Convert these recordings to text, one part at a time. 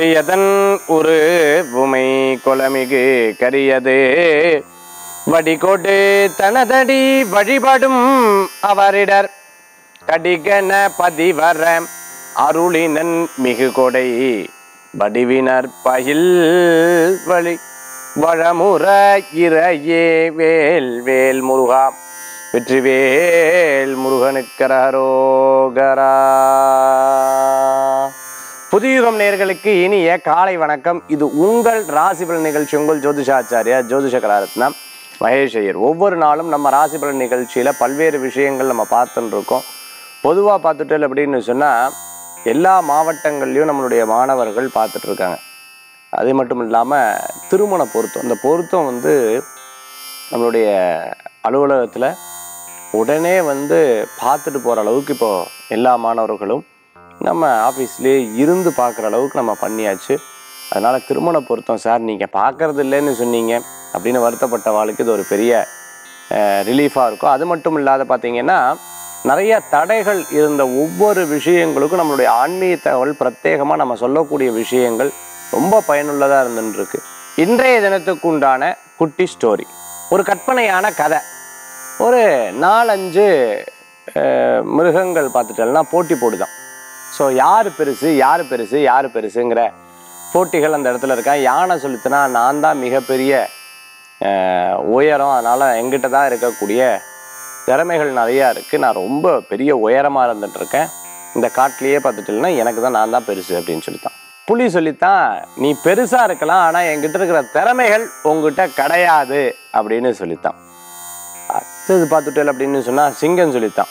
கொடியதன் ஒரு உமை கொலமிகு கரியது வடிகோடு தனதடி வழிபடும் அவரிடர் கடிகன பதிவர அருளினன் மிகு கொடை வடிவினர் பயில் வழி வளமுற இறையே வேல் வேல் முருகா வெற்றிவேல் முருகனுக்கரகரோகரா புதியுகம் நேயர்களுக்கு இனிய காலை வணக்கம் இது உங்கள் ராசிபலன் நிகழ்ச்சி உங்கள் ஜோதிஷாச்சாரியா ஜோதிஷ கலாரத்னம் மகேஷ் ஐயர் ஒவ்வொரு நாளும் நம்ம ராசிபலன் நிகழ்ச்சியில் பல்வேறு விஷயங்கள் நம்ம பார்த்துட்டு இருக்கோம் பொதுவாக பார்த்துட்டு அப்படின்னு சொன்னால் எல்லா மாவட்டங்கள்லையும் நம்மளுடைய மாணவர்கள் பார்த்துட்டு இருக்காங்க அது மட்டும் இல்லாமல் திருமண பொருத்தம் இந்த பொருத்தம் வந்து நம்மளுடைய அலுவலகத்தில் உடனே வந்து பார்த்துட்டு போகிற அளவுக்கு இப்போ எல்லா மாணவர்களும் நம்ம ஆஃபீஸ்லேயே இருந்து பார்க்குற அளவுக்கு நம்ம பண்ணியாச்சு அதனால் திருமண பொருத்தம் சார் நீங்கள் பார்க்கறது இல்லைன்னு சொன்னீங்க அப்படின்னு வருத்தப்பட்ட வாழ்க்கை இது ஒரு பெரிய ரிலீஃபாக இருக்கும் அது மட்டும் இல்லாத பார்த்தீங்கன்னா நிறைய தடைகள் இருந்த ஒவ்வொரு விஷயங்களுக்கும் நம்மளுடைய ஆன்மீக தகவல் பிரத்யேகமாக நம்ம சொல்லக்கூடிய விஷயங்கள் ரொம்ப பயனுள்ளதாக இருந்துருக்கு இன்றைய தினத்துக்கு உண்டான குட்டி ஸ்டோரி ஒரு கற்பனையான கதை ஒரு நாலஞ்சு அஹ், மிருகங்கள் பார்த்துட்டோம்னா போட்டி போடுதான் ஸோ யார் பெருசு யார் பெருசு யார் பெருசுங்கிற போட்டிகள் அந்த இடத்துல இருக்கா யானை சொல்லித்துனா நான் தான் மிகப்பெரிய அஹ், உயரம் அதனால் எங்கிட்ட தான் இருக்கக்கூடிய திறமைகள் நிறையா இருக்குது நான் ரொம்ப பெரிய உயரமாக இருந்துட்டு இருக்கேன் இந்த காட்டிலேயே பார்த்துட்டீங்கன்னா எனக்கு தான் நான் தான் பெருசு அப்படின்னு சொல்லித்தான் புலி சொல்லித்தான் நீ பெருசாக இருக்கலாம் ஆனால் என்கிட்ட இருக்கிற திறமைகள் உங்ககிட்ட கிடையாது அப்படின்னு சொல்லித்தான் அடுத்தது பார்த்துட்டேன் அப்படின்னு சொன்னால் சிங்கம் சொல்லித்தான்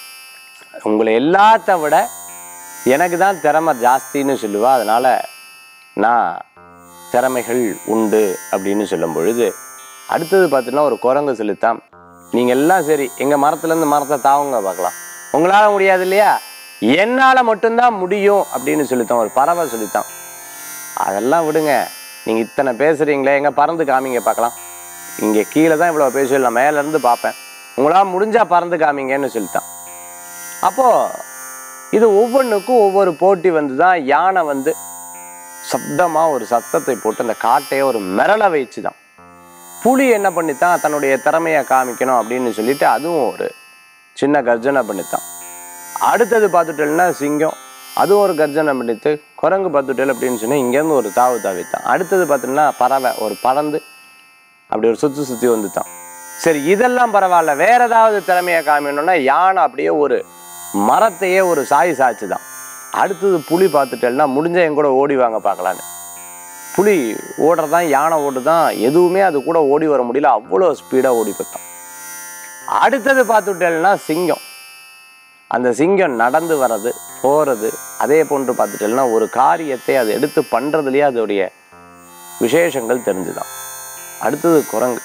உங்களை எல்லாத்த விட எனக்கு தான் திறமை ஜாஸ்தின்னு சொல்லுவா அதனால் நான் திறமைகள் உண்டு அப்படின்னு சொல்லும் பொழுது அடுத்தது பார்த்தீங்கன்னா ஒரு குரங்கு சொல்லித்தான் நீங்கள் எல்லாம் சரி எங்கள் மரத்துலேருந்து மரத்தை தாவுங்க பார்க்கலாம் உங்களால் முடியாது இல்லையா என்னால் மட்டும்தான் முடியும் அப்படின்னு சொல்லித்தான் ஒரு பறவை சொல்லித்தான் அதெல்லாம் விடுங்க நீங்கள் இத்தனை பேசுகிறீங்களே எங்கே பறந்து காமிங்க பார்க்கலாம் இங்கே கீழே தான் இவ்வளோ பேசல நான் மேலேருந்து பார்ப்பேன் உங்களால் முடிஞ்சால் பறந்து காமிங்கன்னு சொல்லித்தான் அப்போது இது ஒவ்வொன்றுக்கும் ஒவ்வொரு போட்டி வந்து தான் யானை வந்து சப்தமாக ஒரு சத்தத்தை போட்டு அந்த காட்டையை ஒரு மிரள வச்சு தான் புலி என்ன பண்ணித்தான் தன்னுடைய திறமையை காமிக்கணும் அப்படின்னு சொல்லிட்டு அதுவும் ஒரு சின்ன கர்ஜனை பண்ணித்தான் அடுத்தது பார்த்துட்டேன்னா சிங்கம் அதுவும் ஒரு கர்ஜனை பண்ணித்து குரங்கு பார்த்துட்டேல் அப்படின்னு சொன்னா இங்கேருந்து ஒரு தாவு தாவித்தான் அடுத்தது பார்த்தீங்கன்னா பறவை ஒரு பறந்து அப்படி ஒரு சுற்றி சுற்றி வந்துட்டான் சரி இதெல்லாம் பரவாயில்ல வேற ஏதாவது திறமையை காமிக்கணும்னா யானை அப்படியே ஒரு மரத்தையே ஒரு சாய் சாய்ச்சி தான் அடுத்தது புலி பார்த்துட்டேன்னா முடிஞ்ச என் கூட ஓடி வாங்க பார்க்கலான்னு புலி ஓடுறதான் யானை ஓடுதான் எதுவுமே அது கூட ஓடி வர முடியல அவ்வளோ ஸ்பீடாக ஓடி போய்த்தான் அடுத்தது பார்த்துட்டேன்னா சிங்கம் அந்த சிங்கம் நடந்து வர்றது போகிறது அதே போன்று பார்த்துட்டேன்னா ஒரு காரியத்தை அது எடுத்து பண்ணுறதுலேயே அதோடைய விசேஷங்கள் தெரிஞ்சுதான் அடுத்தது குரங்கு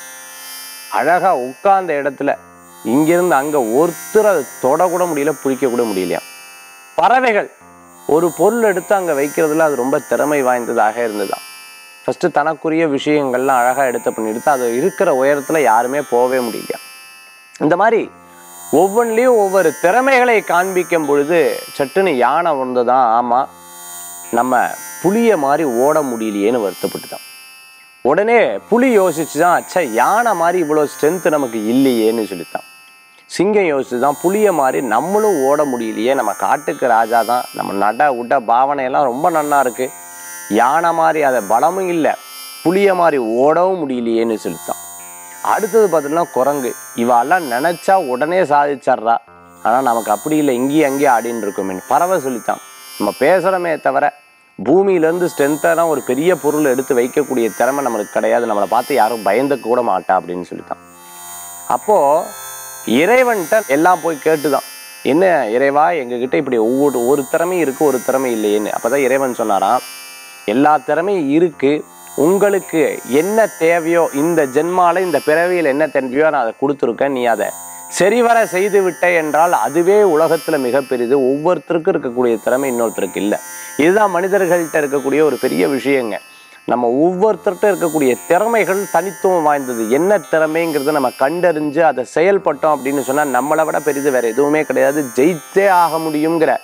அழகா உட்கார்ந்த இடத்துல இங்கிருந்து அங்க ஒருத்தர் அதை தொடக்கூட முடியல பிடிக்க கூட முடியலையா பறவைகள் ஒரு பொருள் எடுத்து அங்க வைக்கிறதுல அது ரொம்ப திறமை வாய்ந்ததாக இருந்ததாம் ஃபர்ஸ்ட் தனக்குரிய விஷயங்கள்லாம் அழகா எடுத்து பண்ணிடுத்து அது இருக்கிற உயரத்துல யாருமே போகவே முடியலையா இந்த மாதிரி ஒவ்வொன்றிலையும் ஒவ்வொரு திறமைகளை காண்பிக்கும் பொழுது சட்டுன்னு யானை வந்ததான் ஆமா நம்ம புளிய மாதிரி ஓட முடியலையேன்னு வருத்தப்பட்டுதான் உடனே புலி யோசிச்சு தான் அச்சா யானை மாதிரி இவ்வளோ ஸ்ட்ரென்த் நமக்கு இல்லையேன்னு சொல்லித்தான் சிங்கம் யோசிச்சு தான் புளிய மாதிரி நம்மளும் ஓட முடியலையே நம்ம காட்டுக்கு ராஜா தான் நம்ம நட உட பாவனையெல்லாம் ரொம்ப நன்னா இருக்கு யானை மாதிரி அதை பலமும் இல்லை புளிய மாதிரி ஓடவும் முடியலையேன்னு சொல்லித்தான் அடுத்தது பார்த்தீங்கன்னா குரங்கு இவாலாம் நினச்சா உடனே சாதிச்சிட்றா ஆனால் நமக்கு அப்படி இல்லை இங்கேயும் அங்கேயும் ஆடின்னு இருக்கோமே பறவை சொல்லித்தான் நம்ம பேசுகிறோமே தவிர பூமியிலேருந்து ஸ்ட்ரென்த்தான ஒரு பெரிய பொருள் எடுத்து வைக்கக்கூடிய திறமை நம்மளுக்கு கிடையாது நம்மளை பார்த்து யாரும் பயந்துக்க கூட மாட்டா அப்படின்னு சொல்லித்தான் அப்போது இறைவன்கிட்ட எல்லாம் போய் கேட்டுதான் என்ன இறைவா எங்ககிட்ட இப்படி ஒவ்வொரு ஒரு திறமை இருக்கு ஒரு திறமை இல்லையேன்னு அப்பதான் இறைவன் சொன்னாராம் எல்லா திறமையும் இருக்கு உங்களுக்கு என்ன தேவையோ இந்த ஜென்மால இந்த பிறவியில் என்ன தேவையோ நான் அதை கொடுத்துருக்கேன் நீ அதை சரிவர செய்து விட்ட என்றால் அதுவே உலகத்துல மிகப்பெரிது ஒவ்வொருத்தருக்கும் இருக்கக்கூடிய திறமை இன்னொருத்தருக்கு இல்லை இதுதான் மனிதர்கள்ட்ட இருக்கக்கூடிய ஒரு பெரிய விஷயங்க நம்ம ஒவ்வொருத்தர்கிட்ட இருக்கக்கூடிய திறமைகள் தனித்துவம் வாய்ந்தது என்ன திறமைங்கிறத நம்ம கண்டறிஞ்சு அதை செயல்பட்டோம் அப்படின்னு சொன்னால் நம்மளை விட பெரிது வேற எதுவுமே கிடையாது ஜெயித்தே ஆக முடியுங்கிற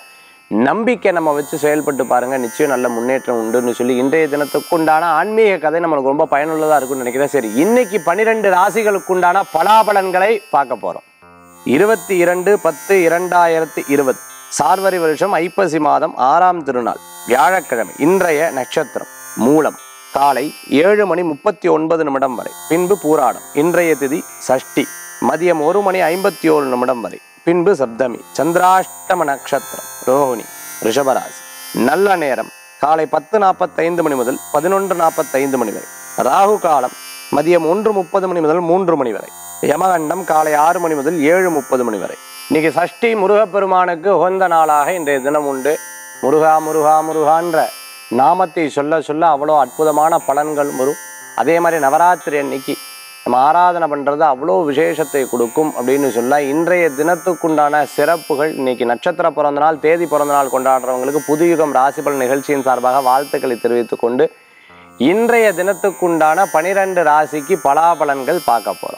நம்பிக்கை நம்ம வச்சு செயல்பட்டு பாருங்க நிச்சயம் நல்ல முன்னேற்றம் உண்டுன்னு சொல்லி இன்றைய தினத்துக்கு உண்டான ஆன்மீக கதை நம்மளுக்கு ரொம்ப பயனுள்ளதா இருக்கும்னு நினைக்கிறேன் சரி இன்னைக்கு பன்னிரெண்டு ராசிகளுக்கு உண்டான பலாபலன்களை பார்க்க போறோம் இருபத்தி இரண்டு பத்து இரண்டாயிரத்தி இருபது சார்வரி வருஷம் ஐப்பசி மாதம் ஆறாம் திருநாள் வியாழக்கிழமை இன்றைய நட்சத்திரம் மூலம் காலை ஏழு மணி முப்பத்தி ஒன்பது நிமிடம் வரை பின்பு பூராடம் இன்றைய திதி சஷ்டி மதியம் ஒரு மணி ஐம்பத்தி ஓரு நிமிடம் வரை பின்பு சப்தமி சந்திராஷ்டம நட்சத்திரம் ரோஹிணி ரிஷபராசி நல்ல நேரம் காலை பத்து நாற்பத்தைந்து மணி முதல் பதினொன்று நாற்பத்தைந்து மணி வரை ராகு காலம் மதியம் ஒன்று முப்பது மணி முதல் மூன்று மணி வரை யமகண்டம் காலை ஆறு மணி முதல் ஏழு முப்பது மணி வரை இன்னைக்கு சஷ்டி முருகப்பெருமானுக்கு உகந்த நாளாக இன்றைய தினம் உண்டு முருகா முருகா முருகான்ற நாமத்தை சொல்ல சொல்ல அவ்வளோ அற்புதமான பலன்கள் வரும் அதே மாதிரி நவராத்திரி அன்னைக்கு நம்ம ஆராதனை பண்ணுறது அவ்வளோ விசேஷத்தை கொடுக்கும் அப்படின்னு சொல்ல இன்றைய தினத்துக்குண்டான சிறப்புகள் இன்னைக்கு நட்சத்திர பிறந்த நாள் தேதி பிறந்த நாள் கொண்டாடுறவங்களுக்கு புதுயுகம் ராசிபலன் நிகழ்ச்சியின் சார்பாக வாழ்த்துக்களை தெரிவித்துக் கொண்டு இன்றைய தினத்துக்குண்டான பனிரெண்டு ராசிக்கு பலாபலன்கள் பார்க்க போறோம்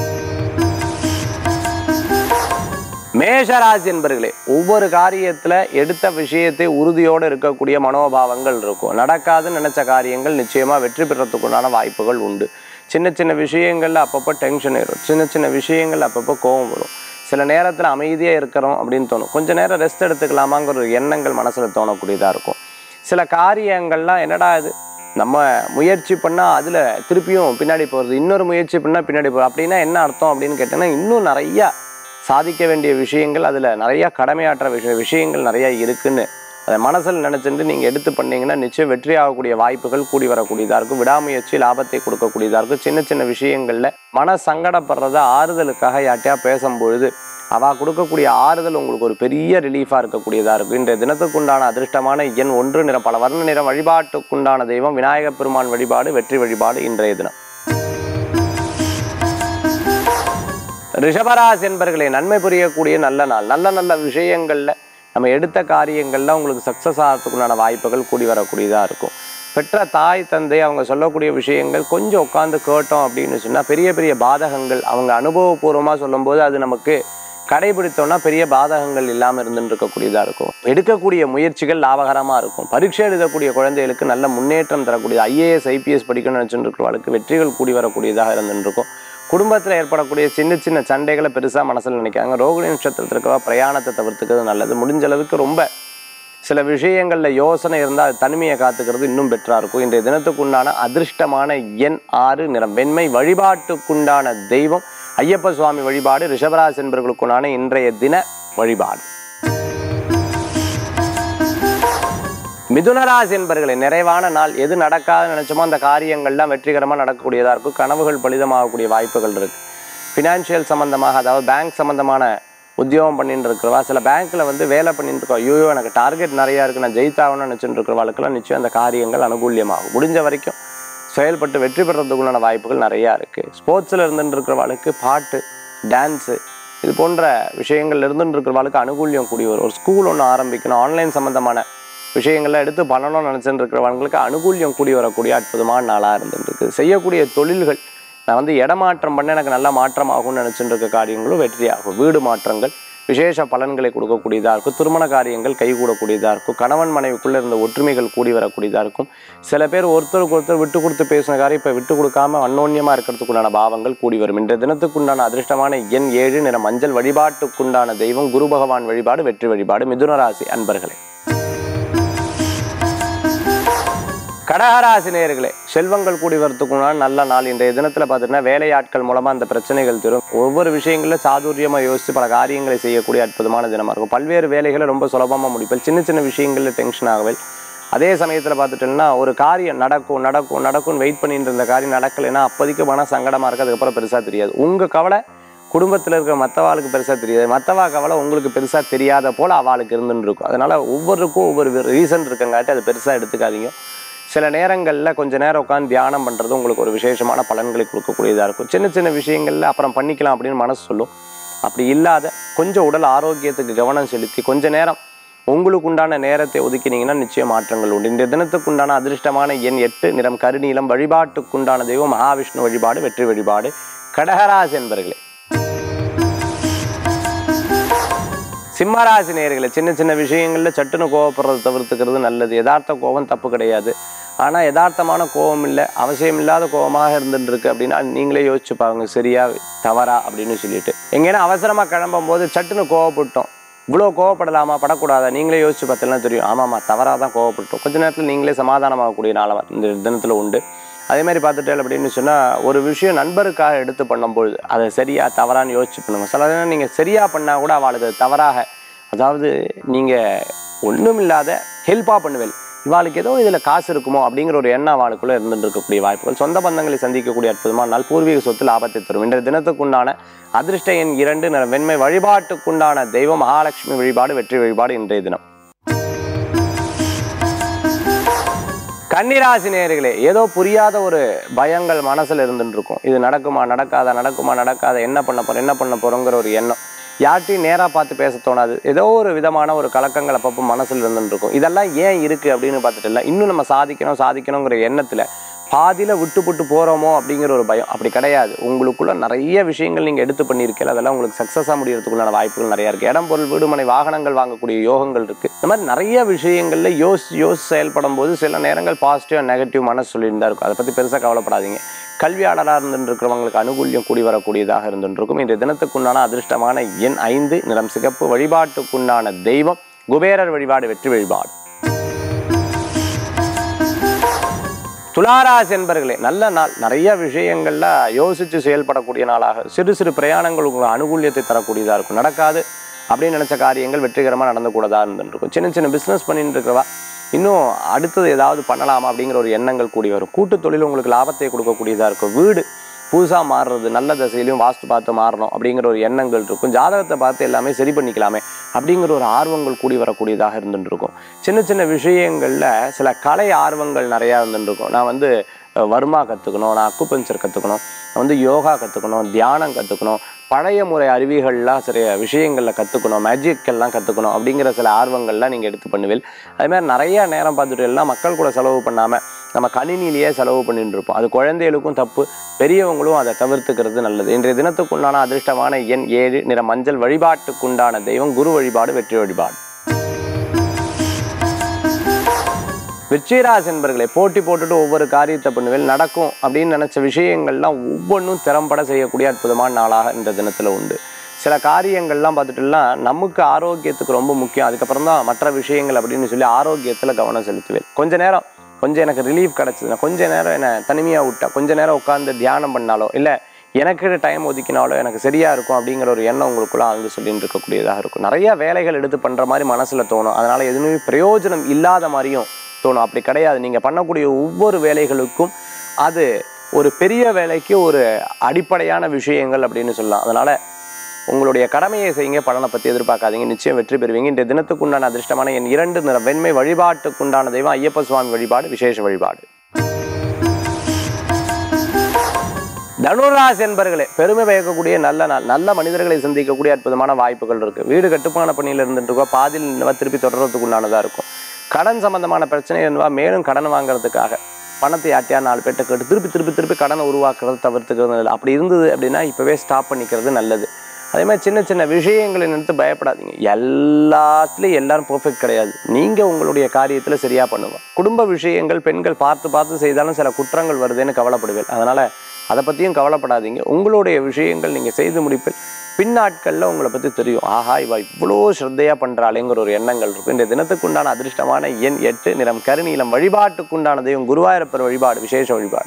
மேஷராசி என்பர்களே ஒவ்வொரு காரியத்துல எடுத்த விஷயத்தை உறுதியோடு இருக்கக்கூடிய மனோபாவங்கள் இருக்கும் நடக்காதுன்னு நினைச்ச காரியங்கள் நிச்சயமா வெற்றி பெறத்துக்குண்டான வாய்ப்புகள் உண்டு சின்ன சின்ன விஷயங்கள்ல அப்பப்போ டென்ஷன் ஏறும் சின்ன சின்ன விஷயங்கள் அப்பப்போ கோபம் வரும் சில நேரத்துல அமைதியா இருக்கிறோம் அப்படின்னு தோணும் கொஞ்ச நேரம் ரெஸ்ட் எடுத்துக்கலாமாங்கிற ஒரு எண்ணங்கள் மனசுல தோணக்கூடியதா இருக்கும் சில காரியங்கள்லாம் என்னடா இது நம்ம முயற்சி பண்ணால் அதில் திருப்பியும் பின்னாடி போகிறது இன்னொரு முயற்சி பண்ணால் பின்னாடி போகிறது அப்படின்னா என்ன அர்த்தம் அப்படின்னு கேட்டிங்கன்னா இன்னும் நிறையா சாதிக்க வேண்டிய விஷயங்கள் அதில் நிறையா கடமையாற்ற விஷய விஷயங்கள் நிறையா இருக்குன்னு அதை மனசில் நினச்சிட்டு நீங்கள் எடுத்து பண்ணீங்கன்னா நிச்சயம் வெற்றி ஆகக்கூடிய வாய்ப்புகள் கூடி வரக்கூடியதாக இருக்கும் விடாமுயற்சி லாபத்தை கொடுக்கக்கூடியதாக இருக்கும் சின்ன சின்ன விஷயங்களில் மன சங்கடப்படுறத ஆறுதலுக்காக யார்ட்டையா பேசும்பொழுது அவள் கொடுக்கக்கூடிய ஆறுதல் உங்களுக்கு ஒரு பெரிய ரிலீஃபாக இருக்கக்கூடியதாக இருக்கும் இன்றைய தினத்துக்குண்டான அதிர்ஷ்டமான எண் ஒன்று நிறம் பல வர்ண நிறம் வழிபாட்டுக்குண்டான தெய்வம் விநாயகப் பெருமான் வழிபாடு வெற்றி வழிபாடு இன்றைய தினம் ரிஷபராசி என்பர்களே நன்மை புரியக்கூடிய நல்ல நாள் நல்ல நல்ல விஷயங்கள்ல நம்ம எடுத்த காரியங்கள்ல உங்களுக்கு சக்ஸஸ் ஆகிறதுக்குண்டான வாய்ப்புகள் கூடி வரக்கூடியதாக இருக்கும் பெற்ற தாய் தந்தை அவங்க சொல்லக்கூடிய விஷயங்கள் கொஞ்சம் உட்காந்து கேட்டோம் அப்படின்னு சொன்னால் பெரிய பெரிய பாதகங்கள் அவங்க அனுபவபூர்வமாக சொல்லும்போது அது நமக்கு கடைபிடித்தோம்னா பெரிய பாதகங்கள் இல்லாமல் இருந்துட்டு இருக்கக்கூடியதாக இருக்கும் எடுக்கக்கூடிய முயற்சிகள் லாபகரமாக இருக்கும் பரீட்சை எழுதக்கூடிய குழந்தைகளுக்கு நல்ல முன்னேற்றம் தரக்கூடிய ஐஏஎஸ் ஐபிஎஸ் படிக்கணும்னு நினச்சிட்டு இருக்கிறவங்களுக்கு வெற்றிகள் கூடி வரக்கூடியதாக இருந்துட்டு இருக்கும் குடும்பத்தில் ஏற்படக்கூடிய சின்ன சின்ன சண்டைகளை பெருசாக மனசில் நினைக்காங்க ரோகிணி நட்சத்திரத்திற்கவா பிரயாணத்தை தவிர்த்துக்கிறது நல்லது முடிஞ்ச அளவுக்கு ரொம்ப சில விஷயங்களில் யோசனை இருந்தால் அது தனிமையை காத்துக்கிறது இன்னும் பெட்டராக இருக்கும் இன்றைய தினத்துக்குண்டான அதிர்ஷ்டமான எண் ஆறு நிறம் வெண்மை வழிபாட்டுக்குண்டான தெய்வம் ஐயப்ப சுவாமி வழிபாடு ரிஷபராசி என்பவர்களுக்குண்டான இன்றைய தின வழிபாடு மிதுனராசி என்பர்களை நிறைவான நாள் எது நடக்காதுன்னு நினைச்சோமோ அந்த காரியங்கள்லாம் வெற்றிகரமாக நடக்கக்கூடியதாக இருக்கும் கனவுகள் பலிதமாகக்கூடிய வாய்ப்புகள் இருக்கு ஃபினான்ஷியல் சம்மந்தமாக அதாவது பேங்க் சம்மந்தமான உத்தியோகம் பண்ணிட்டு இருக்கிறவா சில பேங்க்கில் வந்து வேலை பண்ணிட்டு இருக்கோம் ஐயோ எனக்கு டார்கெட் நிறையா இருக்குது நான் ஜெயித்தாகணும்னு நினச்சிட்டு இருக்கிறவாளுக்கெல்லாம் நிச்சயம் அந்த காரியங்கள் அனுகூல்யமாகும் முடிஞ்ச வரைக்கும் செயல்பட்டு வெற்றி பெறதுக்குள்ளான வாய்ப்புகள் நிறையா இருக்குது ஸ்போர்ட்ஸில் இருந்துட்டு இருக்கிறவாளுக்கு பாட்டு டான்ஸு இது போன்ற விஷயங்கள்ல இருந்துட்டு இருக்கிறவாளுக்கு அனுகூல்யம் கூடி வரும் ஒரு ஸ்கூல் ஒன்று ஆரம்பிக்கணும் ஆன்லைன் சம்மந்தமான விஷயங்கள்லாம் எடுத்து பண்ணணும்னு நினச்சிட்டு இருக்கிறவங்களுக்கு அனுகூல்யம் கூடி வரக்கூடிய அற்புதமான நாளாக இருந்துட்டு இருக்கு செய்யக்கூடிய தொழில்கள் நான் வந்து இடமாற்றம் பண்ண எனக்கு நல்ல மாற்றம் ஆகும்னு நினச்சிட்டு இருக்க காரியங்களும் வெற்றியாகும் வீடு மாற்றங்கள் விசேஷ பலன்களை கொடுக்கக்கூடியதாக இருக்கும் திருமண காரியங்கள் கைகூடக்கூடியதாக இருக்கும் கணவன் மனைவிக்குள்ளே இருந்த ஒற்றுமைகள் கூடி வரக்கூடியதாக இருக்கும் சில பேர் ஒருத்தருக்கு ஒருத்தர் விட்டு கொடுத்து பேசின காரியம் இப்போ விட்டு கொடுக்காம அன்னோன்யமாக இருக்கிறதுக்குண்டான பாவங்கள் கூடி வரும் இன்றைய தினத்துக்குண்டான அதிர்ஷ்டமான எண் ஏழு நிற மஞ்சள் வழிபாட்டுக்குண்டான தெய்வம் குரு பகவான் வழிபாடு வெற்றி வழிபாடு மிதுனராசி அன்பர்களே கடகராசி நேயர்களே செல்வங்கள் கூடி வரத்துக்குண்டான நல்ல நாள் இன்றைய தினத்தில் பார்த்துட்டீங்கன்னா வேலையாட்கள் மூலமாக அந்த பிரச்சனைகள் தரும் ஒவ்வொரு விஷயங்களில் சாதுரியமாக யோசித்து பல காரியங்களை செய்யக்கூடிய அற்புதமான தினமாக இருக்கும் பல்வேறு வேலைகளை ரொம்ப சுலபமாக முடிப்பல் சின்ன சின்ன விஷயங்களில் டென்ஷன் ஆகவே அதே சமயத்தில் பார்த்துட்டோம்னா ஒரு காரியம் நடக்கும் நடக்கும் நடக்கும்னு வெயிட் பண்ணிட்டு இருந்த காரியம் நடக்கலைன்னா அப்போதைக்கு மன சங்கடமாக இருக்குது அதுக்கப்புறம் பெருசாக தெரியாது உங்கள் கவலை குடும்பத்தில் இருக்கிற மற்றவாளுக்கு பெருசாக தெரியாது மற்றவா கவலை உங்களுக்கு பெருசாக தெரியாத போல் அவளுக்கு இருந்துன்னு இருக்கும் அதனால் ஒவ்வொருக்கும் ஒவ்வொரு ரீசன் இருக்கங்காட்டி அதை பெருசாக எடுத்துக்காதீங்க சில நேரங்களில் கொஞ்ச நேரம் உட்காந்து தியானம் பண்ணுறது உங்களுக்கு ஒரு விசேஷமான பலன்களை கொடுக்கக்கூடியதாக இருக்கும் சின்ன சின்ன விஷயங்களில் அப்புறம் பண்ணிக்கலாம் அப்படின்னு மனசு சொல்லும் அப்படி இல்லாத கொஞ்சம் உடல் ஆரோக்கியத்துக்கு கவனம் செலுத்தி கொஞ்ச நேரம் உங்களுக்கு உண்டான நேரத்தை ஒதுக்கினீங்கன்னா நிச்சயம் மாற்றங்கள் உண்டு இந்த தினத்துக்கு உண்டான அதிர்ஷ்டமான எண் எட்டு நிறம் கருநீலம் வழிபாட்டுக்குண்டான தெய்வம் மகாவிஷ்ணு வழிபாடு வெற்றி வழிபாடு கடகராசி என்பர்களே சிம்மராசி நேயர்களே சின்ன சின்ன விஷயங்களில் சட்டுன்னு கோவப்படுறதை தவிர்த்துக்கிறது நல்லது யதார்த்த கோபம் தப்பு கிடையாது ஆனால் யதார்த்தமான கோபம் இல்லை அவசியம் இல்லாத கோபமாக இருந்துட்டு இருக்கு அப்படின்னா நீங்களே யோசிச்சு பாருங்க சரியா தவறா அப்படின்னு சொல்லிட்டு எங்கேனா அவசரமாக கிளம்பும் போது சட்டுன்னு கோவப்பட்டோம் இவ்வளோ கோவப்படலாமா படக்கூடாதா நீங்களே யோசிச்சு பார்த்தீங்கன்னா தெரியும் ஆமாம்மா தவறாக தான் கோவப்பட்டோம் கொஞ்ச நேரத்தில் நீங்களே சமாதானமாகக்கூடிய நாளாக இந்த தினத்தில் உண்டு அதே மாதிரி பார்த்துட்டேன் அப்படின்னு சொன்னால் ஒரு விஷயம் நண்பருக்காக எடுத்து பண்ணும்பொழுது அதை சரியா தவறான்னு யோசிச்சு பண்ணுங்க சில நேரம் நீங்கள் சரியாக பண்ணால் கூட அவளுக்கு அது தவறாக அதாவது நீங்கள் ஒன்றுமில்லாத ஹெல்ப்பாக பண்ணுவேன் இவாளுக்கு ஏதோ இதில் காசு இருக்குமோ அப்படிங்கிற ஒரு எண்ணம் அவளுக்குள்ளே இருந்துட்டு இருக்கக்கூடிய வாய்ப்புகள் சொந்த பந்தங்களை சந்திக்கக்கூடிய அற்புதமான நாள் பூர்வீக சொத்து லாபத்தை தரும் இன்றைய தினத்துக்குண்டான அதிர்ஷ்ட எண் இரண்டு நிற வெண்மை வழிபாட்டுக்குண்டான தெய்வம் மகாலட்சுமி வழிபாடு வெற்றி வழிபாடு இன்றைய தினம் கன்னிராசி நேயர்களே ஏதோ புரியாத ஒரு பயங்கள் மனசுல இருந்துட்டு இருக்கும் இது நடக்குமா நடக்காதா நடக்குமா நடக்காத என்ன பண்ண போறோம் என்ன பண்ண போறோங்கிற ஒரு எண்ணம் யார்ட்டையும் நேரா பார்த்து பேச தோணாது ஏதோ ஒரு விதமான ஒரு கலக்கங்கள் அப்பப்போ மனசுல இருந்துட்டு இருக்கும் இதெல்லாம் ஏன் இருக்கு அப்படின்னு பார்த்துட்டு இல்லை இன்னும் நம்ம சாதிக்கணும் சாதிக்கணுங்கிற எண்ணத்துல பாதியில விட்டு புட்டு போறோமோ அப்படிங்கிற ஒரு பயம் அப்படி கிடையாது உங்களுக்குள்ள நிறைய விஷயங்கள் நீங்க எடுத்து பண்ணியிருக்கீங்க அதெல்லாம் உங்களுக்கு சக்சஸாக முடியறதுக்குள்ளான வாய்ப்புகள் நிறைய இருக்கு இடம் பொருள் வீடு மனை வாகனங்கள் வாங்கக்கூடிய யோகங்கள் இருக்கு இந்த மாதிரி நிறைய விஷயங்கள்ல யோசி யோசி செயல்படும் போது சில நேரங்கள் பாசிட்டிவ் நெகட்டிவ் மனசு சொல்லியிருந்தா இருக்கும் அதை பத்தி பெருசா கவலைப்படாதீங்க கல்வியாளராக இருந்துட்டு இருக்கிறவங்களுக்கு அனுகூல்யம் கூடி வரக்கூடியதாக இருந்துட்டு இருக்கும் இன்றைய தினத்துக்குண்டான அதிர்ஷ்டமான எண் ஐந்து நிறம் சிகப்பு வழிபாட்டுக்குண்டான தெய்வம் குபேரர் வழிபாடு வெற்றி வழிபாடு துளாராசி என்பர்களே நல்ல நாள் நிறைய விஷயங்கள்ல யோசிச்சு செயல்படக்கூடிய நாளாக சிறு சிறு பிரயாணங்கள் உங்களுக்கு அனுகூல்யத்தை தரக்கூடியதா இருக்கும் நடக்காது அப்படின்னு நினைச்ச காரியங்கள் வெற்றிகரமாக நடந்தக்கூடதா இருந்துருக்கும் சின்ன சின்ன பிஸ்னஸ் பண்ணிட்டு இருக்கிறவா இன்னும் அடுத்தது ஏதாவது பண்ணலாமா அப்படிங்கிற ஒரு எண்ணங்கள் கூடி வரும் கூட்டு தொழில் உங்களுக்கு லாபத்தை கொடுக்கக்கூடியதா இருக்கும் வீடு புதுசாக மாறுறது நல்ல திசையிலையும் வாஸ்து பார்த்து மாறணும் அப்படிங்கிற ஒரு எண்ணங்கள் இருக்கும் ஜாதகத்தை பார்த்து எல்லாமே சரி பண்ணிக்கலாமே அப்படிங்கிற ஒரு ஆர்வங்கள் கூடி வரக்கூடியதாக இருந்துட்டு இருக்கும் சின்ன சின்ன விஷயங்களில் சில கலை ஆர்வங்கள் நிறையா இருந்துட்டு இருக்கும் நான் வந்து அஹ், வர்மா கற்றுக்கணும் நான் அக்குபஞ்சர் கற்றுக்கணும் நான் வந்து யோகா கற்றுக்கணும் தியானம் கற்றுக்கணும் பழைய முறை அறிவிகள்லாம் சில விஷயங்களில் கற்றுக்கணும் மேஜிக் எல்லாம் கற்றுக்கணும் அப்படிங்கிற சில ஆர்வங்கள்லாம் நீங்கள் எடுத்து பண்ணுவீள் அதே மாதிரி நிறைய நேரம் பார்த்துட்டு எல்லாம் மக்கள் கூட செலவு பண்ணாமல் நம்ம கணினிலேயே செலவு பண்ணிட்டு இருப்போம் அது குழந்தைகளுக்கும் தப்பு பெரியவங்களும் அதை தவிர்த்துக்கிறது நல்லது இன்றைய தினத்துக்குண்டான அதிர்ஷ்டமான எண் ஏழு நிற மஞ்சள் வழிபாட்டுக்குண்டான தெய்வம் குரு வழிபாடு வெற்றி வழிபாடு விருச்சிகராசி என்பர்களை போட்டி போட்டுட்டு ஒவ்வொரு காரியத்தை பண்ணுவேன் நடக்கும் அப்படின்னு நினைச்ச விஷயங்கள்லாம் ஒவ்வொன்றும் திறம்பட செய்யக்கூடிய அற்புதமான நாளாக இந்த தினத்துல உண்டு சில காரியங்கள்லாம் பார்த்துட்டுலாம் நமக்கு ஆரோக்கியத்துக்கு ரொம்ப முக்கியம் அதுக்கப்புறம் தான் மற்ற விஷயங்கள் அப்படின்னு சொல்லி ஆரோக்கியத்தில் கவனம் செலுத்துவேன் கொஞ்ச நேரம் கொஞ்சம் எனக்கு ரிலீஃப் கிடச்சிதுன்னா கொஞ்ச நேரம் என்னை தனிமையாக விட்டா கொஞ்ச நேரம் உட்காந்து தியானம் பண்ணாலோ இல்லை எனக்கு டைம் ஒதுக்கினாலோ எனக்கு சரியா இருக்கும் அப்படிங்கிற ஒரு எண்ணம் உங்களுக்குள்ள ஆழ்ந்து சொல்லிட்டு இருக்கக்கூடியதாக இருக்கும் நிறைய வேலைகள் எடுத்து பண்ற மாதிரி மனசுல தோணும் அதனால எதுவுமே பிரயோஜனம் இல்லாத மாதிரியும் தோணும் அப்படி கிடையாது நீங்க பண்ணக்கூடிய ஒவ்வொரு வேலைகளுக்கும் அது ஒரு பெரிய வேலைக்கு ஒரு அடிப்படையான விஷயங்கள் அப்படின்னு சொல்லலாம் அதனால உங்களுடைய கடமையை செய்யுங்க பலனை பற்றி எதிர்பார்க்காதீங்க நிச்சயம் வெற்றி பெறுவீங்க இந்த தினத்துக்குண்டான அதிர்ஷ்டமான என் இரண்டு நிற வெண்மை வழிபாட்டுக்குண்டான தெய்வம் ஐயப்ப சுவாமி வழிபாடு விசேஷ வழிபாடு தனுராசி என்பர்களே பெருமை பயக்கக்கூடிய நல்ல நாள் நல்ல மனிதர்களை சந்திக்கக்கூடிய அற்புதமான வாய்ப்புகள் இருக்கு வீடு கட்டுமான பணியில் இருந்துட்டு இருக்கோம் பாதியில் நின்றவா திருப்பி தொடர்றதுக்குண்டானதா இருக்கும் கடன் சம்பந்தமான பிரச்சனை இருந்தவா மேலும் கடன் வாங்குறதுக்காக பணத்தை யார்ட்டையா நாலு பேர்ட்ட கேட்டு திருப்பி திருப்பி திருப்பி கடனை உருவாக்குறது தவிர்த்துக்கிறது நல்லது அப்படி இருந்தது அப்படின்னா இப்பவே ஸ்டாப் பண்ணிக்கிறது நல்லது அதே மாதிரி சின்ன சின்ன விஷயங்களை நினைத்து பயப்படாதீங்க எல்லாத்துலேயும் எல்லாரும் பெர்ஃபெக்ட் கிடையாது நீங்கள் உங்களுடைய காரியத்தில் சரியாக பண்ணுங்க குடும்ப விஷயங்கள் பெண்கள் பார்த்து பார்த்து செய்தாலும் சில குற்றங்கள் வருதுன்னு கவலைப்படுவேன் அதனால் அதை பற்றியும் கவலைப்படாதீங்க உங்களுடைய விஷயங்கள் நீங்கள் செய்து முடிப்பில் பின்னாட்களில் உங்களை பற்றி தெரியும் ஆஹா இவ இவ்வளோ ஸ்ரத்தையாக பண்ணுறாளேங்கிற ஒரு எண்ணங்கள் இருக்கும் இந்த தினத்துக்குண்டான அதிர்ஷ்டமான எண் எட்டு நிறம் கருநீலம் வழிபாட்டுக்குண்டான தெய்வம் குருவாயூரப்பர் வழிபாடு விசேஷ வழிபாடு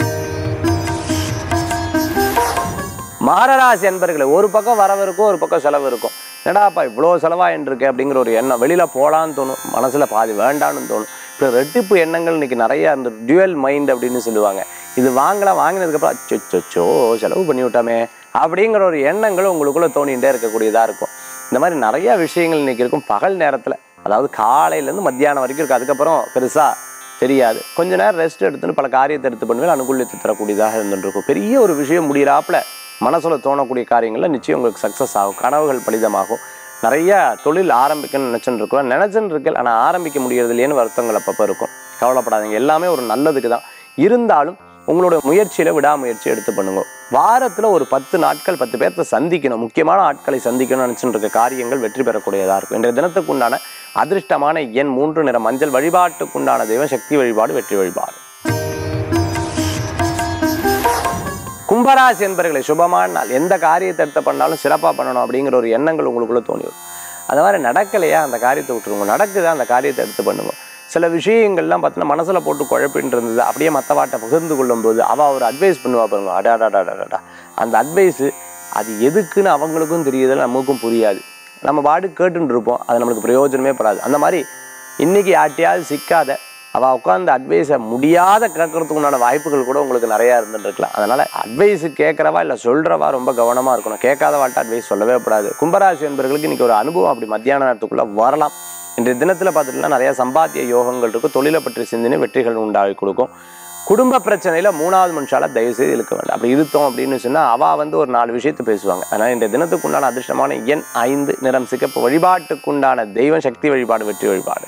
மகராசி என்பர்களே ஒரு பக்கம் வரவு இருக்கும் ஒரு பக்கம் செலவு இருக்கும் என்னடாப்பா இவ்வளோ செலவாயின்னு இருக்கு அப்படிங்கிற ஒரு எண்ணம் வெளியில் போகலான்னு தோணும் மனசில் பாதி வேண்டான்னு தோணும் இப்போ ரெட்டிப்பு எண்ணங்கள் இன்னைக்கு நிறையா இருந்து டியூவல் மைண்ட் அப்படின்னு சொல்லுவாங்க இது வாங்கலாம் வாங்கினதுக்கப்புறம் அச்சோ செலவு பண்ணி விட்டாமே அப்படிங்கிற ஒரு எண்ணங்கள் உங்களுக்குள்ளே தோணிகிட்டே இருக்கக்கூடியதாக இருக்கும் இந்த மாதிரி நிறைய விஷயங்கள் இன்னைக்கு இருக்கும் பகல் நேரத்தில் அதாவது காலையிலேருந்து மத்தியானம் வரைக்கும் இருக்குது அதுக்கப்புறம் பெருசாக தெரியாது கொஞ்ச நேரம் ரெஸ்ட் எடுத்துன்னு பல காரியத்தை எடுத்து பண்ணுவேன் அனுகூலியத்தை தரக்கூடியதாக இருந்துட்டு இருக்கும் பெரிய ஒரு விஷயம் முடிகிறாப்புல மனசுல தோணக்கூடிய காரியங்கள்ல நிச்சயம் உங்களுக்கு சக்ஸஸ் ஆகும் கனவுகள் பலிதமாகும் நிறைய தொழில் ஆரம்பிக்கணும்னு நினச்சுன்னு இருக்கோம் நினச்சுன்னு இருக்கல் ஆனால் ஆரம்பிக்க முடியறது இல்லையேன்னு வருத்தங்கள் அப்பப்போ இருக்கும் கவலைப்படாதீங்க எல்லாமே ஒரு நல்லதுக்கு தான் இருந்தாலும் உங்களோட முயற்சியில விடாமுயற்சி எடுத்து பண்ணுங்க வாரத்துல ஒரு பத்து நாட்கள் பத்து பேர்த்த சந்திக்கணும் முக்கியமான ஆட்களை சந்திக்கணும்னு நினைச்சுட்டு இருக்க காரியங்கள் வெற்றி பெறக்கூடியதா இருக்கும் இன்றைய தினத்துக்கு உண்டான அதிர்ஷ்டமான எண் மூன்று நிற மஞ்சள் வழிபாட்டுக்குண்டான தெய்வம் சக்தி வழிபாடு வெற்றி வழிபாடு கும்பராசி என்பர்களை சுபமான நாள் எந்த காரியத்தை எடுத்து பண்ணாலும் சிறப்பாக பண்ணணும் அப்படிங்கிற ஒரு எண்ணங்கள் உங்களுக்குள்ள தோணி வரும் அந்த மாதிரி நடக்கலையா அந்த காரியத்தை விட்டுருங்க நடக்குதா அந்த காரியத்தை எடுத்து பண்ணுங்க சில விஷயங்கள்லாம் பார்த்தீங்கன்னா மனசில் போட்டு குழப்பின்னு இருந்தது அப்படியே மற்றவாட்டை பகிர்ந்து கொள்ளும்போது அவள் ஒரு அட்வைஸ் பண்ணுவா பாருங்க அடாடாடாடாடா அந்த அட்வைஸு அது எதுக்குன்னு அவங்களுக்கும் தெரியுது நமக்கும் புரியாது நம்ம பாடு கேட்டுன்னு இருப்போம் அது நம்மளுக்கு பிரயோஜனமே படாது அந்த மாதிரி இன்னைக்கு யார்ட்டையாவது சிக்காத அவள் உட்காந்து அட்வைஸை முடியாத கேட்கறதுக்கு உண்டான வாய்ப்புகள் கூட உங்களுக்கு நிறையா இருந்துட்டு இருக்கலாம் அதனால அட்வைஸ் கேட்குறவா இல்லை சொல்கிறவா ரொம்ப கவனமாக இருக்கணும் கேட்காதவாட்ட அட்வைஸ் சொல்லவே கூடாது கும்பராசி என்பவர்களுக்கு இன்னைக்கு ஒரு அனுபவம் அப்படி மத்தியான நேரத்துக்குள்ளே வரலாம் இன்றைய தினத்தில் பார்த்துட்டுனா நிறைய சம்பாத்திய யோகங்கள் இருக்கும் தொழிலை பற்றி சிந்தனை வெற்றிகள் உண்டாகி கொடுக்கும் குடும்ப பிரச்சனையில மூணாவது மனுஷால தயவு செய்து இழுக்க வேண்டாம் அப்படி இழுத்தோம் அப்படின்னு சொன்னா அவ வந்து ஒரு நாலு விஷயத்தை பேசுவாங்க அதனால இன்றைய தினத்துக்கு உண்டான அதிர்ஷ்டமான எண் ஐந்து நிறம் சிகப்பு வழிபாட்டுக்குண்டான தெய்வம் சக்தி வழிபாடு வெற்றி வழிபாடு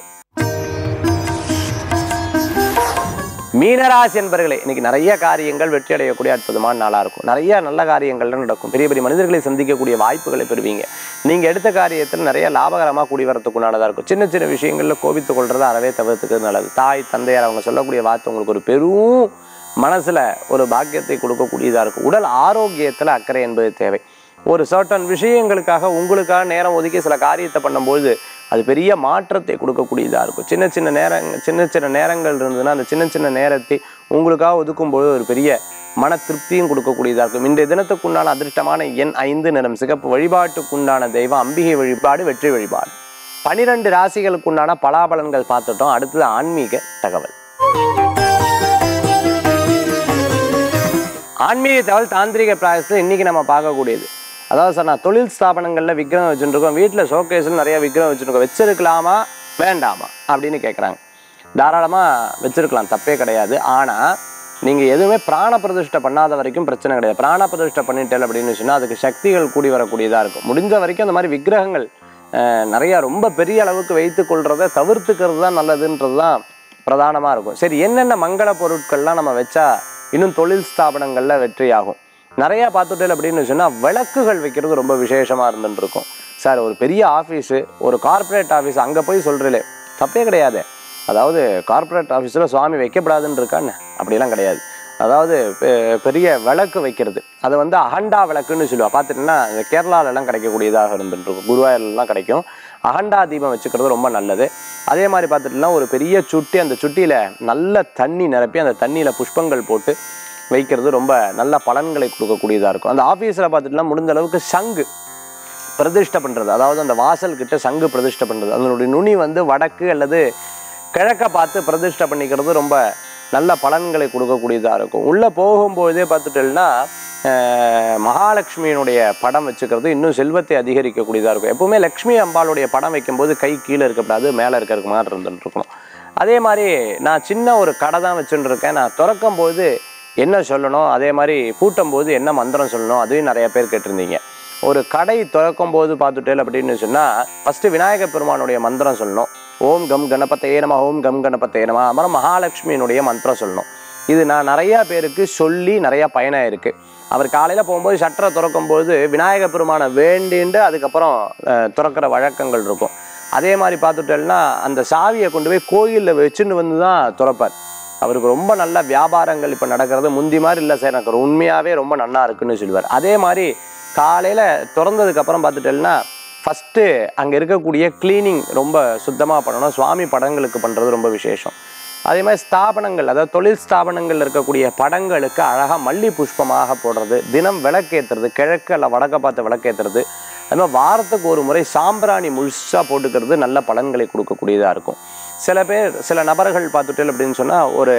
மீனராசி என்பர்களே இன்னைக்கு நிறைய காரியங்கள் வெற்றி அடையக்கூடிய அற்புதமான நாளா இருக்கும் நிறைய நல்ல காரியங்கள் நடக்கும் பெரிய பெரிய மனிதர்களை சந்திக்கக்கூடிய வாய்ப்புகளை பெறுவீங்க நீங்க எடுத்த காரியத்தில் நிறைய லாபகரமா கூடி வரத்துக்குண்டானதா இருக்கும் சின்ன சின்ன விஷயங்கள்ல கோபித்து கொள்றதை அறவே தவிர்த்துக்கிறது நல்லது தாய் தந்தையார் அவங்க சொல்லக்கூடிய வார்த்தை உங்களுக்கு ஒரு பெரும் மனசுல ஒரு பாக்கியத்தை கொடுக்கக்கூடியதா இருக்கும் உடல் ஆரோக்கியத்துல அக்கறை என்பது தேவை ஒரு சர்டன் விஷயங்களுக்காக உங்களுக்காக நேரம் ஒதுக்கி சில காரியத்தை பண்ணும்போது அது பெரிய மாற்றத்தை கொடுக்கக்கூடியதாக இருக்கும் சின்ன சின்ன நேரங்கள் சின்ன சின்ன நேரங்கள் இருந்ததுன்னா அந்த சின்ன சின்ன நேரத்தை உங்களுக்காக ஒதுக்கும்போது ஒரு பெரிய மன திருப்தியும் கொடுக்கக்கூடியதாக இருக்கும் இன்றைய தினத்துக்குண்டான அதிர்ஷ்டமான எண் ஐந்து நிறம் சிகப்பு வழிபாட்டுக்குண்டான தெய்வம் அம்பிகை வழிபாடு வெற்றி வழிபாடு பனிரெண்டு ராசிகளுக்குண்டான பலாபலன்கள் பார்த்துட்டோம் அடுத்தது ஆன்மீக தகவல் ஆன்மீக தகவல் தாந்திரிக பிராயசத்தில் இன்னைக்கு நம்ம பார்க்கக்கூடியது அதாவது சார் நான் தொழில் ஸ்தாபனங்களில் விக்கிரகம் வச்சுருக்கோம் வீட்டில் ஷோகேஸில் நிறைய விக்கிரகம் வச்சுருக்கோம் வச்சிருக்கலாமா வேண்டாமா அப்படின்னு கேட்குறாங்க தாராளமாக வச்சிருக்கலாம் தப்பே கிடையாது ஆனால் நீங்கள் எதுவுமே பிராண பிரதிஷ்டை பண்ணாத வரைக்கும் பிரச்சனை கிடையாது பிராண பிரதிஷ்டை பண்ணிட்டேன் அப்படின்னு சொன்னால் அதுக்கு சக்திகள் கூடி வரக்கூடியதாக இருக்கும் முடிஞ்ச வரைக்கும் அந்த மாதிரி விக்கிரகங்கள் அஹ், நிறைய ரொம்ப பெரிய அளவுக்கு வைத்து கொள்றதை தவிர்த்துக்கிறது தான் நல்லதுன்றது தான் பிரதானமாக இருக்கும் சரி என்னென்ன மங்கள பொருட்கள்லாம் நம்ம வச்சா இன்னும் தொழில் ஸ்தாபனங்களில் வெற்றியாகும் நிறையா பார்த்துட்டேன் அப்படின்னு சொன்னால் விளக்குகள் வைக்கிறது ரொம்ப விசேஷமாக இருந்துட்டு இருக்கும் சார் ஒரு பெரிய ஆஃபீஸு ஒரு கார்ப்பரேட் ஆஃபீஸ் அங்கே போய் சொல்கிறீங்களே தப்பே கிடையாது அதாவது கார்ப்பரேட் ஆஃபீஸில் சுவாமி வைக்கப்படாதுன்னு இருக்கான்னு அப்படிலாம் கிடையாது அதாவது பெ- பெரிய விளக்கு வைக்கிறது அதை வந்து அகண்டா விளக்குன்னு சொல்லுவா பார்த்துட்டீங்கன்னா இந்த கேரளாலெல்லாம் கிடைக்கக்கூடியதாக இருந்துட்டு இருக்கும் குருவாயூர்லாம் கிடைக்கும் அகண்டா தீபம் வச்சுக்கிறது ரொம்ப நல்லது அதே மாதிரி பார்த்துட்டுனா ஒரு பெரிய சுட்டி அந்த சுட்டியில் நல்ல தண்ணி நிரப்பி அந்த தண்ணியில் புஷ்பங்கள் போட்டு வைக்கிறது ரொம்ப நல்ல பலன்களை கொடுக்கக்கூடியதாக இருக்கும் அந்த ஆஃபீஸில் பார்த்துட்டுனா முடிஞ்ச அளவுக்கு சங்கு பிரதிஷ்டை பண்ணுறது அதாவது அந்த வாசல் கிட்ட சங்கு பிரதிஷ்டை பண்ணுறது அதனுடைய நுனி வந்து வடக்கு அல்லது கிழக்க பார்த்து பிரதிஷ்டை பண்ணிக்கிறது ரொம்ப நல்ல பலன்களை கொடுக்கக்கூடியதாக இருக்கும் உள்ளே போகும்போதே பார்த்துட்டோம்னா அஹ், மகாலட்சுமியினுடைய படம் வச்சுக்கிறது இன்னும் செல்வத்தை அதிகரிக்கக்கூடியதாக இருக்கும் எப்பவுமே லக்ஷ்மி அம்பாளுடைய படம் வைக்கும்போது கை கீழே இருக்கக்கூடாது மேலே இருக்கிற மாதிரி இருந்துட்டு இருக்கணும் அதே மாதிரி நான் சின்ன ஒரு கடை தான் வச்சுட்டு இருக்கேன் நான் திறக்கும் போது என்ன சொல்லணும் அதே மாதிரி பூட்டும் போது என்ன மந்திரம் சொல்லணும் அதையும் நிறைய பேர் கேட்டிருந்தீங்க ஒரு கடை திறக்கும் போது பார்த்துட்டேன் அப்படின்னு சொன்னால் ஃபஸ்ட்டு விநாயக பெருமானுடைய மந்திரம் சொல்லணும் ஓம் கம் கணபத்தையே நம ஓம் கம் கணபத்தையே நம அப்புறம் மகாலட்சுமியினுடைய மந்திரம் சொல்லணும் இது நான் நிறையா பேருக்கு சொல்லி நிறையா பயனாக இருக்கு அவர் காலையில் போகும்போது ஷட்டரை திறக்கும் போது விநாயக பெருமானை வேண்டிண்டு அதுக்கப்புறம் அஹ், திறக்கிற வழக்கங்கள் இருக்கும் அதே மாதிரி பார்த்துட்டேன்னா அந்த சாவியை கொண்டு போய் கோயிலில் வச்சுன்னு வந்து தான் திறப்பார் அவருக்கு ரொம்ப நல்ல வியாபாரங்கள் இப்போ நடக்கிறது முந்தி மாதிரி இல்லை சார் எனக்கு உண்மையாகவே ரொம்ப நல்லா இருக்குன்னு சொல்லுவார் அதே மாதிரி காலையில் திறந்ததுக்கப்புறம் பார்த்துட்டேன்னா ஃபஸ்ட்டு அங்கே இருக்கக்கூடிய க்ளீனிங் ரொம்ப சுத்தமாக பண்ணணும் சுவாமி படங்களுக்கு பண்ணுறது ரொம்ப விசேஷம் அதே மாதிரி ஸ்தாபனங்கள் அதாவது தொழில் ஸ்தாபனங்கள் இருக்கக்கூடிய படங்களுக்கு அழகாக மல்லி புஷ்பமாக போடுறது தினம் விளக்கேற்றுறது கிழக்கு அல்ல வடக்க பார்த்து விளக்கேற்றுறது அது மாதிரி வாரத்துக்கு ஒரு முறை சாம்பிராணி முழுசாக போட்டுக்கிறது நல்ல பலன்களை கொடுக்கக்கூடியதாக இருக்கும் சில பேர் சில நபர்கள் பார்த்துட்டு அப்படின்னு சொன்னால் ஒரு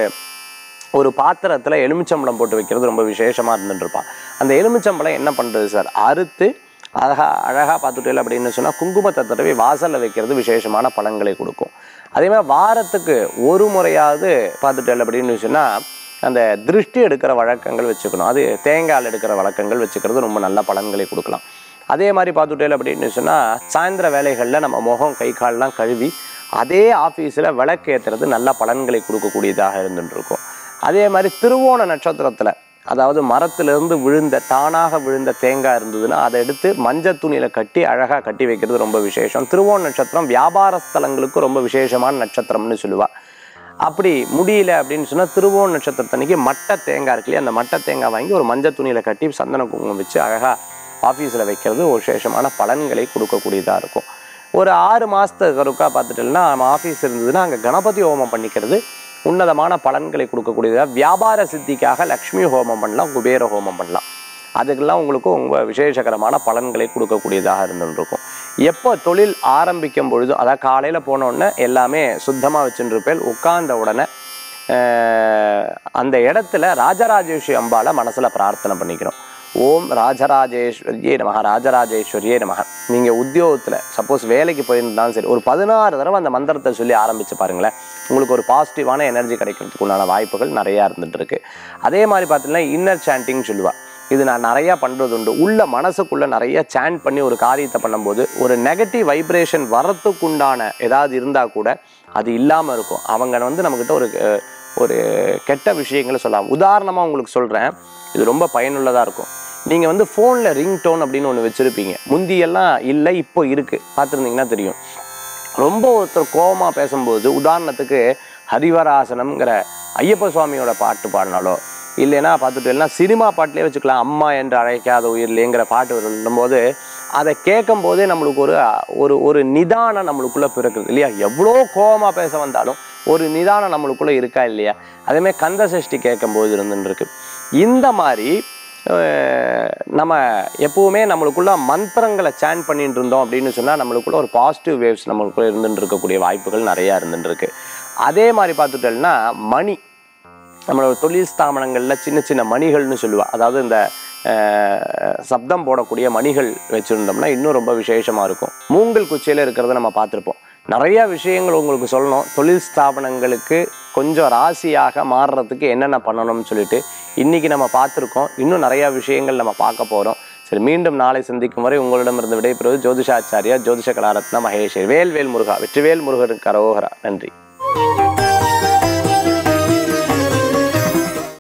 ஒரு பாத்திரத்தில் எலுமிச்சம்பழம் போட்டு வைக்கிறது ரொம்ப விசேஷமாக இருந்துட்டு இருப்பான் அந்த எலுமிச்சம்பழம் என்ன பண்ணுறது சார் அறுத்து அழகா அழகாக பார்த்துட்டேன் அப்படின்னு சொன்னால் குங்குமத்தை தடவி வாசலில் வைக்கிறது விசேஷமான பலன்களை கொடுக்கும் அதே மாதிரி வாரத்துக்கு ஒரு முறையாவது பார்த்துட்டேன் அப்படின்னு சொன்னால் அந்த திருஷ்டி எடுக்கிற வழக்கங்கள் வச்சுக்கணும் அது தேங்காய் எடுக்கிற வழக்கங்கள் வச்சுக்கிறது ரொம்ப நல்ல பலன்களை கொடுக்கலாம் அதே மாதிரி பார்த்துட்டேன் அப்படின்னு சொன்னால் சாயந்தர வேலைகளில் நம்ம முகம் கை கால்லாம் கழுவி அதே ஆஃபீஸில் விளக்கு ஏற்றுறது நல்ல பலன்களை கொடுக்கக்கூடியதாக இருந்துட்டு இருக்கும் அதே மாதிரி திருவோண நட்சத்திரத்தில் அதாவது மரத்திலிருந்து விழுந்த தானாக விழுந்த தேங்காய் இருந்ததுன்னா அதை எடுத்து மஞ்சள் துணியில் கட்டி அழகாக கட்டி வைக்கிறது ரொம்ப விசேஷம் திருவோண நட்சத்திரம் வியாபார ஸ்தலங்களுக்கு ரொம்ப விசேஷமான நட்சத்திரம்னு சொல்லுவா அப்படி முடியல அப்படின்னு சொன்னால் திருவோண நட்சத்திரத்தன்னைக்கு மட்டை தேங்காய் இருக்கு இல்லையா அந்த மட்டை தேங்காய் வாங்கி ஒரு மஞ்சள் துணியில் கட்டி சந்தன குங்குமம் வச்சு அழகாக ஆஃபீஸில் வைக்கிறது ஒரு விசேஷமான பலன்களை கொடுக்கக்கூடியதாக இருக்கும் ஒரு ஆறு மாதத்துக்கு ஒருக்கா பார்த்துட்டோம்னா நம்ம ஆஃபீஸ் இருந்ததுன்னா அங்கே கணபதி ஹோமம் பண்ணிக்கிறது உன்னதமான பலன்களை கொடுக்கக்கூடியதாக வியாபார சித்திக்காக லக்ஷ்மி ஹோமம் பண்ணலாம் குபேர ஹோமம் பண்ணலாம் அதுக்கெல்லாம் உங்களுக்கு உங்கள் விசேஷகரமான பலன்களை கொடுக்கக்கூடியதாக இருந்துருக்கும் எப்போ தொழில் ஆரம்பிக்கும் பொழுது அதாவது காலையில் போனோடனே எல்லாமே சுத்தமாக வச்சுருப்பேன் உட்கார்ந்த உடனே ஆஹ், அந்த இடத்துல ராஜராஜேஸ்வரி அம்பாளை மனசில் பிரார்த்தனை பண்ணிக்கிறோம் ஓம் ராஜராஜேஸ்வரியே நமக ராஜராஜேஸ்வரியே நமக நீங்கள் உத்தியோகத்தில் சப்போஸ் வேலைக்கு போயிருந்தாலும் சரி ஒரு பதினாறு தடவை அந்த மந்திரத்தை சொல்லி ஆரம்பித்து பாருங்களேன் உங்களுக்கு ஒரு பாசிட்டிவான எனர்ஜி கிடைக்கிறதுக்கு உண்டான வாய்ப்புகள் நிறையா இருந்துட்டு இருக்கு அதே மாதிரி பார்த்தீங்கன்னா இன்னர் சாண்டிங் சொல்லுவா இது நான் நிறையா பண்ணுறது உண்டு உள்ள மனசுக்குள்ளே நிறைய சாண்ட் பண்ணி ஒரு காரியத்தை பண்ணும்போது ஒரு நெகட்டிவ் வைப்ரேஷன் வரத்துக்குண்டான ஏதாவது இருந்தால் கூட அது இல்லாமல் இருக்கும் அவங்க வந்து நம்மக்கிட்ட ஒரு அஹ், ஒரு கெட்ட விஷயங்களை சொல்லலாம் உதாரணமாக உங்களுக்கு சொல்கிறேன் இது ரொம்ப பயனுள்ளதாக இருக்கும் நீங்கள் வந்து ஃபோனில் ரிங் டோன் அப்படின்னு ஒன்று வச்சுருப்பீங்க முந்தியெல்லாம் இல்லை இப்போ இருக்குது பார்த்துருந்தீங்கன்னா தெரியும் ரொம்ப ஒருத்தர் கோபமாக பேசும்போது உதாரணத்துக்கு ஹரிவராசனம்ங்கிற ஐயப்ப சுவாமியோட பாட்டு பாடினாலோ இல்லைன்னா பார்த்துட்டு எல்லாம் சினிமா பாட்டிலே வச்சுக்கலாம் அம்மா என்று அழைக்காத உயிர்லேங்கிற பாட்டு வரும்போது அதை கேட்கும் போதே நம்மளுக்கு ஒரு ஒரு ஒரு நிதானம் நம்மளுக்குள்ளே பிறக்குது இல்லையா எவ்வளோ கோபமாக பேச வந்தாலும் ஒரு நிதானம் நம்மளுக்குள்ளே இருக்கா இல்லையா அதேமாதிரி கந்த சஷ்டி கேட்கும்போது இருந்துன்னு இருக்கு இந்த மாதிரி அஹ், நம்ம எப்பவுமே நம்மளுக்குள்ள மந்திரங்களை சேன் பண்ணிட்டு இருந்தோம் அப்படின்னு சொன்னால் நம்மளுக்குள்ள ஒரு பாசிட்டிவ் வேவ்ஸ் நம்மளுக்குள்ள இருந்துட்டு இருக்கக்கூடிய வாய்ப்புகள் நிறையா இருந்துட்டு இருக்கு அதே மாதிரி பார்த்துட்டோம்னா மணி நம்மளோட தொழில் ஸ்தாபனங்களில் சின்ன சின்ன மணிகள்னு சொல்லுவா அதாவது இந்த அஹ், சப்தம் போடக்கூடிய மணிகள் வச்சுருந்தோம்னா இன்னும் ரொம்ப விசேஷமாக இருக்கும் மூங்கல் குச்சியில் இருக்கிறத நம்ம பார்த்துருப்போம் நிறைய விஷயங்கள் உங்களுக்கு சொல்லணும் தொழில் ஸ்தாபனங்களுக்கு கொஞ்சம் ராசியாக மாறுறதுக்கு என்னென்ன பண்ணணும்னு சொல்லிட்டு இன்றைக்கி நம்ம பார்த்துருக்கோம் இன்னும் நிறையா விஷயங்கள் நம்ம பார்க்க போகிறோம் சரி மீண்டும் நாளை சந்திக்கும் வரை உங்களிடமிருந்து விடைபெறுவது ஜோதிஷாச்சாரியா ஜோதிஷ கலாரத்ன மகேஷ் வேல்வேல் முருகா வெற்றிவேல் முருகனுக்கு கரோகரா நன்றி